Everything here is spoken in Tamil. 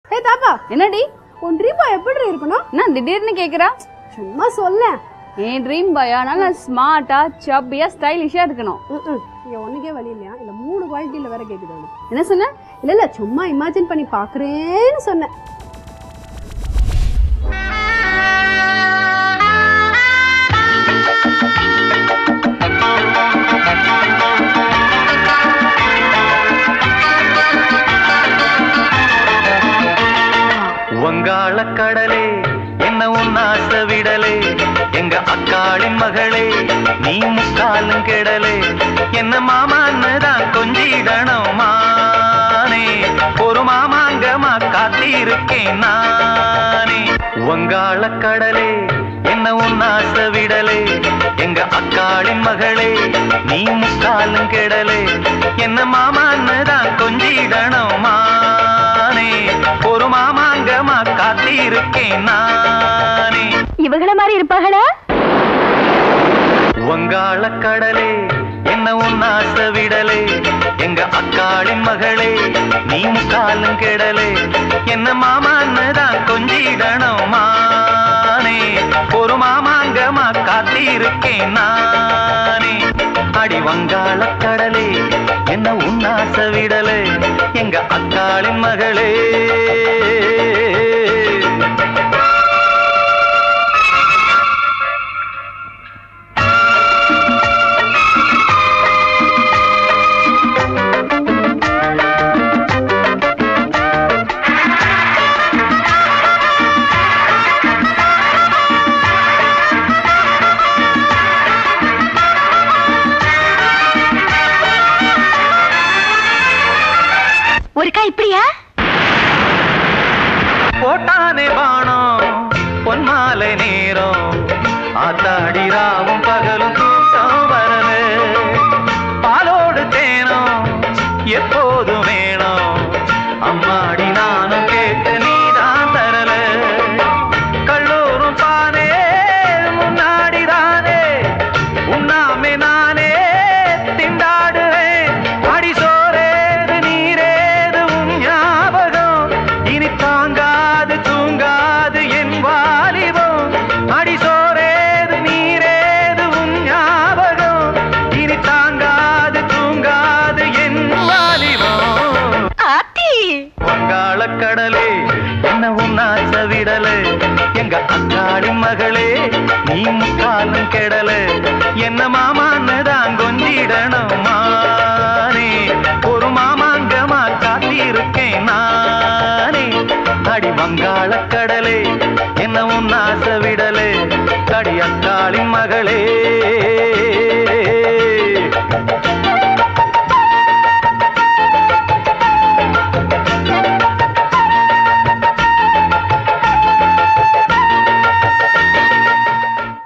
ஏய் தாத்தா என்னடி உன் ட்ரீம் பாய் எப்படி இருக்கணும் என்ன திடீர்னு கேக்குறா சும்மா சொல்ல என் ட்ரீம் பாயா நல்லா ஸ்மார்ட்டா சப்பியா ஸ்டைலிஷா இருக்கணும் இங்க ஒண்ணுக்கே வழி இல்லையா இல்ல மூணு குவாலிட்டியில வேற கேக்குது அவனுக்கு. என்ன சொன்ன இல்ல இல்ல சும்மா இமேஜின் பண்ணி பாக்குறேன்னு சொன்னேன் வங்காள கடலே என்ன உன் ஆசை விடலே எங்க அக்காளின் மகளே நீ முக்காலும் கெடலே என்ன மாமான்னு தான் கொஞ்சிடணும் மானே ஒரு மாமாங்கமா காத்திருக்கேன் நானே வங்காள கடலே என்ன உன் ஆசை விடலே எங்க அக்காளின் மகளே நீ முக்காலும் கெடலே என்ன மாமான்னு தான் கொஞ்சிடணும் மானே ஒரு மாமாங்கமா காத்திருக்கேன் நானே இவங்கள மாதிரி இருப்பாங்களா வங்காள கடலே என்ன உன் ஆசை விடலே எங்க அக்காளின் மகளே நீ முக்காலும் கெடலே என்ன மாமான்னு தான் கொஞ்சிடணும் மானே ஒரு மாமாங்கமா காத்திருக்கேன் நானே அடி வங்காள கடலே என்ன உன் ஆசை விடலே எங்க அக்காளின் மகளே ஒருக்கா இப்படியா போட்டானே பாணம் பொன்மாலை நேரம் ஆத்தாடி ராவும் பகலும் தூக்கம் வரல பாலோடு தேனம் எப்போதும் வேணும் அம்மாடி நானும் கேட்டு நீதான் தரல கல்லூரும் பானே முன்னாடி தானே உண்ணாமே நானே திண்டாடுவேன் அடி சோரேது நீரேது உன் ஞாபகம் இனி தாங்காது தூங்காது என் வாலிபம் அடி சோரேது நீரேது உன் ஞாபகம் இனி தாங்காது தூங்காது என் வாலிபம் ஆத்தி வங்காள கடலே என்ன உன் ஆசை விடலே எங்க அக்காடி மகளே நீ முக்காலும் கெடல என்ன மாமான்னு தான் கொஞ்சிடணும் மானே ஒரு மாமாங்கமா காத்திருக்கேன் நானே அடி வங்காள கடலே என்ன உன் ஆசை விட